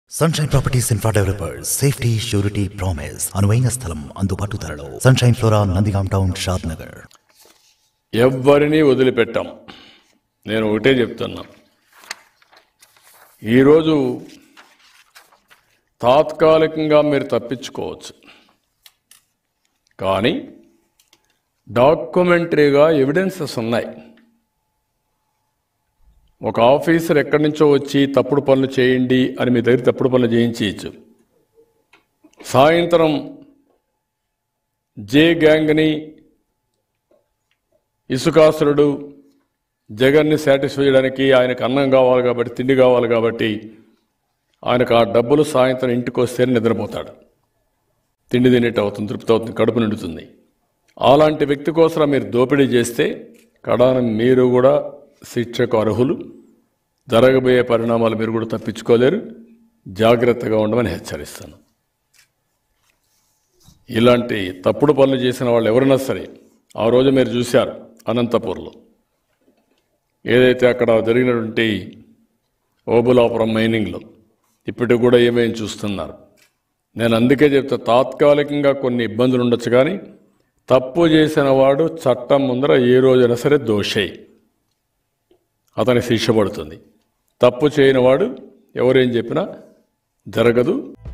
sunshine properties infra developers safety surety promise అనువైన స్థలం అందుబాటు ధరలో sunshine flora Nandigam town Shadnagar ఎవ్వరినీ వదిలిపెట్టాం నేను ఒకటే చెప్తున్నా ఈరోజు తాత్కాలికంగా మీరు తప్పించుకోవచ్చు కానీ డాక్యుమెంటరీగా ఎవిడెన్సెస్ ఉన్నాయి ఒక ఆఫీసర్ ఎక్కడి నుంచో వచ్చి తప్పుడు పనులు చేయండి అని మీ దగ్గర తప్పుడు పనులు చేయించవచ్చు సాయంత్రం జే గ్యాంగ్ని ఇసుకాసురుడు జగన్ని సాటిస్ఫై చేయడానికి ఆయనకు అన్నం కావాలి కాబట్టి తిండి కావాలి కాబట్టి ఆయనకు ఆ డబ్బులు సాయంత్రం ఇంటికి వస్తే నిద్రపోతాడు తిండి తినేట్టు అవుతుంది తృప్తి అవుతుంది కడుపు నిండుతుంది అలాంటి వ్యక్తి కోసం మీరు దోపిడీ చేస్తే కడాన మీరు కూడా శిక్షకు అర్హులు జరగబోయే పరిణామాలు మీరు కూడా తప్పించుకోలేరు జాగ్రత్తగా ఉండమని హెచ్చరిస్తాను ఇలాంటి తప్పుడు పనులు చేసిన వాళ్ళు ఎవరైనా సరే ఆ రోజు మీరు చూశారు అనంతపూర్లో ఏదైతే అక్కడ జరిగినటువంటి ఓబులాపురం మైనింగ్లో ఇప్పటికి కూడా ఏమేమి చూస్తున్నారు నేను అందుకే చెప్తా తాత్కాలికంగా కొన్ని ఇబ్బందులు ఉండొచ్చు కానీ తప్పు చేసిన వాడు చట్టం ముందర ఏ రోజైనా సరే దోషే అతనికి శిక్ష పడుతుంది తప్పు చేయని వాడు ఎవరేం చెప్పినా జరగదు